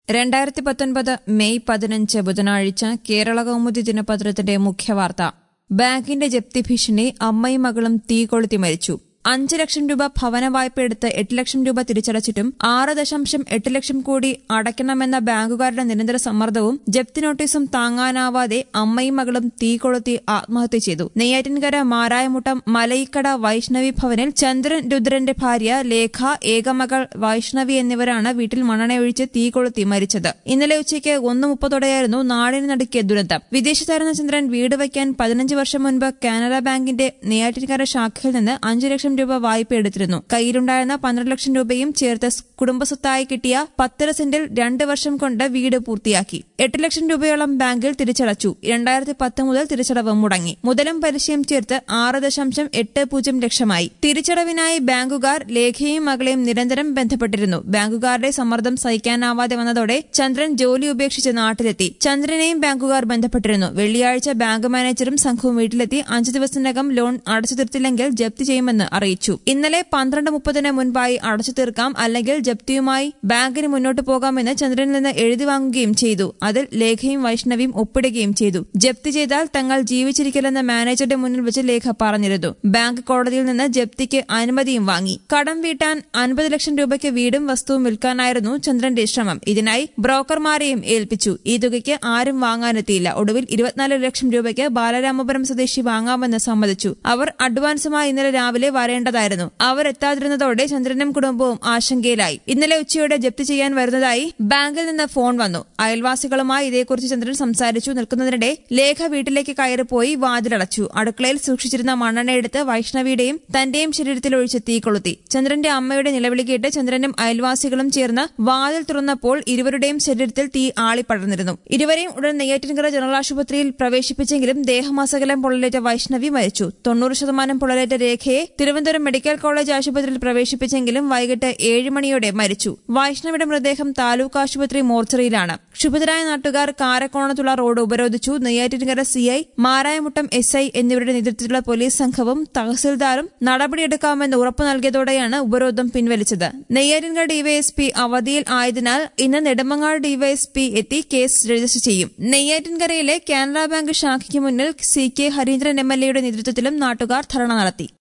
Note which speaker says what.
Speaker 1: രണ്ടായിരത്തി പത്തൊൻപത് മെയ് പതിനഞ്ച് ബുധനാഴ്ച കേരള കൗമുദി ദിനപത്രത്തിന്റെ മുഖ്യവാർത്ത ബാങ്കിന്റെ ജപ്തി ഭീഷണി അമ്മയും മകളും തീ കൊളുത്തി മരിച്ചു അഞ്ച് ലക്ഷം രൂപ ഭവന വായ്പ എടുത്ത് എട്ട് ലക്ഷം രൂപ തിരിച്ചടച്ചിട്ടും ആറ് ദശാംശം എട്ട് ലക്ഷം കൂടി അടയ്ക്കണമെന്ന ബാങ്കുകാരുടെ നിരന്തര സമ്മർദ്ദവും ജപ്തി നോട്ടീസും താങ്ങാനാവാതെ അമ്മയും മകളും തീ കൊളുത്തി ആത്മഹത്യ ചെയ്തു നെയ്യാറ്റിൻകര മാരായമുട്ടം മലയിക്കട വൈഷ്ണവി ഭവനിൽ ചന്ദ്രൻ രുദ്രന്റെ ഭാര്യ ലേഖ ഏകമകൾ വൈഷ്ണവി എന്നിവരാണ് വീട്ടിൽ മണ്ണെണ്ണയൊഴിച്ച് തീ കൊളുത്തി മരിച്ചത് ഇന്നലെ ഉച്ചയ്ക്ക് ഒന്ന് മുപ്പതോടെയായിരുന്നു നാടിന് നടുക്കിയ ദുരന്തം വിദേശത്തായിരുന്ന ചന്ദ്രൻ വീട് വയ്ക്കാൻ പതിനഞ്ച് വർഷം മുൻപ് കാനറ ബാങ്കിന്റെ നെയ്യാറ്റിൻകര ശാഖയിൽ നിന്ന് അഞ്ച് ലക്ഷം രൂപ വായ്പ എടുത്തിരുന്നു കയ്യിലുണ്ടായിരുന്ന പന്ത്രണ്ട് ലക്ഷം രൂപയും ചേർത്ത് കുടുംബസ്വത്തായി കിട്ടിയ പത്തര സെന്റിൽ രണ്ട് വർഷം കൊണ്ട് വീട് പൂർത്തിയാക്കി എട്ട് ലക്ഷം രൂപയോളം ബാങ്കിൽ തിരിച്ചടച്ചു രണ്ടായിരത്തി പത്ത് മുതൽ തിരിച്ചടവ് മുടങ്ങി മുതലും പലിശയും ചേർത്ത് ആറ് ദശാംശം എട്ട് പൂജ്യം ലക്ഷമായി തിരിച്ചടവിനായി ബാങ്കുകാർ ലേഖയും മകളെയും നിരന്തരം ബന്ധപ്പെട്ടിരുന്നു ബാങ്കുകാരുടെ സമ്മർദ്ദം സഹിക്കാനാവാതെ വന്നതോടെ ചന്ദ്രൻ ജോലി ഉപേക്ഷിച്ച് നാട്ടിലെത്തി ചന്ദ്രനെയും ബാങ്കുകാർ ബന്ധപ്പെട്ടിരുന്നു വെള്ളിയാഴ്ച ബാങ്ക് മാനേജറും സംഘവും വീട്ടിലെത്തി അഞ്ചു ദിവസത്തിനകം ലോൺ അടച്ചു തീർത്തില്ലെങ്കിൽ ജപ്തി ചെയ്യുമെന്ന് അറിയിച്ചു ഇന്നലെ പന്ത്രണ്ട് മുപ്പതിന് മുൻപായി അടച്ചു തീർക്കാം അല്ലെങ്കിൽ ജപ്തിയുമായി ബാങ്കിന് മുന്നോട്ട് പോകാമെന്ന് ചന്ദ്രനിൽ നിന്ന് എഴുതി വാങ്ങുകയും ചെയ്തു അതിൽ ലേഖയും വൈഷ്ണവിയും ഒപ്പിടുകയും ചെയ്തു ജപ്തി ചെയ്താൽ തങ്ങൾ ജീവിച്ചിരിക്കില്ലെന്ന് മാനേജറുടെ മുന്നിൽ വെച്ച് ലേഖ പറഞ്ഞിരുന്നു ബാങ്ക് കോടതിയിൽ നിന്ന് ജപ്തിക്ക് അനുമതിയും വാങ്ങി കടം വീട്ടാൻ അൻപത് ലക്ഷം രൂപയ്ക്ക് വീടും വസ്തുവും വിൽക്കാനായിരുന്നു ചന്ദ്രന്റെ ശ്രമം ഇതിനായി ബ്രോക്കർമാരെയും ഏൽപ്പിച്ചു ഈ തുകയ്ക്ക് ആരും വാങ്ങാനെത്തിയില്ല ഒടുവിൽ ഇരുപത്തിനാല് ലക്ഷം രൂപയ്ക്ക് ബാലരാമപുരം സ്വദേശി വാങ്ങാമെന്ന് സമ്മതിച്ചു അവർ അഡ്വാൻസുമായി ഇന്നലെ രാവിലെ വരേണ്ടതായിരുന്നു അവരെത്താതിരുന്നതോടെ ചന്ദ്രനും കുടുംബവും ആശങ്കയിലായി ഇന്നലെ ഉച്ചയോടെ ജപ്തി ചെയ്യാൻ വരുന്നതായി ബാങ്കിൽ നിന്ന് ഫോൺ വന്നു അയൽവാസികളുമായി ഇതേക്കുറിച്ച് ചന്ദ്രൻ സംസാരിച്ചു നിൽക്കുന്നതിനിടെ ലേഖ വീട്ടിലേക്ക് കയറിപ്പോയി വാതിലടച്ചു അടുക്കളയിൽ സൂക്ഷിച്ചിരുന്ന മണ്ണെണ്ണ എടുത്ത് വൈഷ്ണവിയുടെയും തന്റെയും ശരീരത്തിൽ ഒഴിച്ച് തീ കൊളുത്തി ചന്ദ്രന്റെ അമ്മയുടെ നിലവിളി കേട്ട് ചന്ദ്രനും അയൽവാസികളും ചേർന്ന് വാതിൽ തുറന്നപ്പോൾ ഇരുവരുടെയും ശരീരത്തിൽ തീ ആളിപ്പടർന്നിരുന്നു ഇരുവരെയും ഉടൻ നെയ്യാറ്റിൻകര ജനറൽ ആശുപത്രിയിൽ പ്രവേശിപ്പിച്ചെങ്കിലും ദേഹമാസകലം പൊള്ളലേറ്റ വൈഷ്ണവി മരിച്ചു തൊണ്ണൂറ് ശതമാനം പൊള്ളലേറ്റ രേഖയെ തിരുവനന്തപുരം മെഡിക്കൽ കോളേജ് ആശുപത്രിയിൽ പ്രവേശിപ്പിച്ചെങ്കിലും വൈകിട്ട് ഏഴ് മണിയോടെ മരിച്ചു വൈഷ്ണവിയുടെ മൃതദേഹം താലൂക്ക് ആശുപത്രി മോർച്ചറിയിലാണ് ക്ഷുഭിതരായ നാട്ടുകാർ കാരക്കോണത്തുള്ള റോഡ് ഉപരോധിച്ചു Neyyattinkara CI Marayamuttom S I എന്നിവരുടെ നേതൃത്വത്തിലുള്ള പോലീസ് സംഘവും തഹസിൽദാറും നടപടിയെടുക്കാമെന്ന് ഉറപ്പു നൽകിയതോടെയാണ് ഉപരോധം പിൻവലിച്ചത് നെയ്യാറ്റിൻകര ഡിവൈഎസ്പി അവധിയിൽ ആയതിനാൽ ഇന്ന് നെടുമങ്ങാട് ഡിവൈഎസ്പി എത്തി കേസ് രജിസ്റ്റർ ചെയ്യും നെയ്യാറ്റിൻകരയിലെ കാനറ ബാങ്ക് ശാഖയ്ക്ക് മുന്നിൽ C K Harindran M L എയുടെ നേതൃത്വത്തിലും നാട്ടുകാർ ധർണ നടത്തി